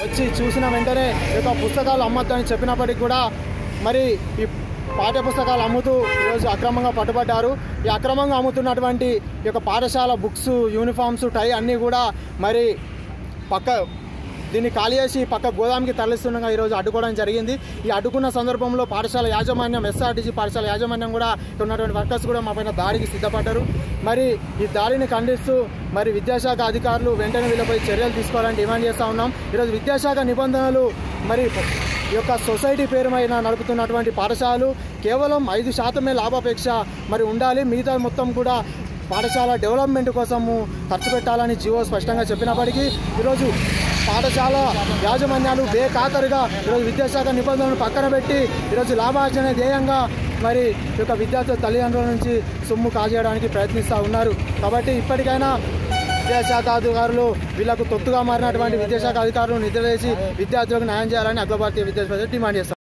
వచ్చి చూసిన వెంటనే ఈ యొక్క పుస్తకాలు అమ్మొద్దని చెప్పినప్పటికీ కూడా మరి ఈ పాఠ్య పుస్తకాలు అమ్ముతూ ఈరోజు అక్రమంగా పట్టుబడ్డారు ఈ అక్రమంగా అమ్ముతున్నటువంటి ఈ యొక్క పాఠశాల బుక్స్ యూనిఫామ్స్ టై అన్నీ కూడా మరి పక్క దీన్ని ఖాళీ చేసి పక్క గోదాంకి తరలిస్తుండగా ఈరోజు అడ్డుకోవడం జరిగింది ఈ అడ్డుకున్న సందర్భంలో పాఠశాల యాజమాన్యం ఎస్ఆర్టీసీ పాఠశాల యాజమాన్యం కూడా ఇక్కడ ఉన్నటువంటి వర్కర్స్ కూడా మా పైన దాడికి సిద్ధపడ్డారు మరి ఈ దాడిని ఖండిస్తూ మరి విద్యాశాఖ అధికారులు వెంటనే వీళ్ళపై చర్యలు తీసుకోవాలని డిమాండ్ చేస్తూ ఉన్నాం ఈరోజు విద్యాశాఖ నిబంధనలు మరి ఈ యొక్క సొసైటీ పేరు పైన నడుపుతున్నటువంటి పాఠశాలలు కేవలం ఐదు శాతమే లాభాపేక్ష మరి ఉండాలి మిగతా మొత్తం కూడా పాఠశాల డెవలప్మెంట్ కోసము ఖర్చు పెట్టాలని జియో స్పష్టంగా చెప్పినప్పటికీ ఈరోజు పాఠశాల యాజమాన్యాలు బేఖాతరుగా ఈరోజు విద్యాశాఖ నిబంధనలను పక్కన పెట్టి ఈరోజు లాభార్జన ధ్యేయంగా మరి ఈ యొక్క విద్యార్థుల తల్లిదండ్రుల నుంచి సొమ్ము కాజేయడానికి ప్రయత్నిస్తూ ఉన్నారు కాబట్టి ఇప్పటికైనా విద్యాశాఖ అధికారులు వీళ్ళకు తొత్తుగా మారినటువంటి విద్యాశాఖ అధికారులు నిద్రలేసి విద్యార్థులకు న్యాయం చేయాలని అఖిల భారతీయ విద్యార్థి డిమాండ్ చేస్తారు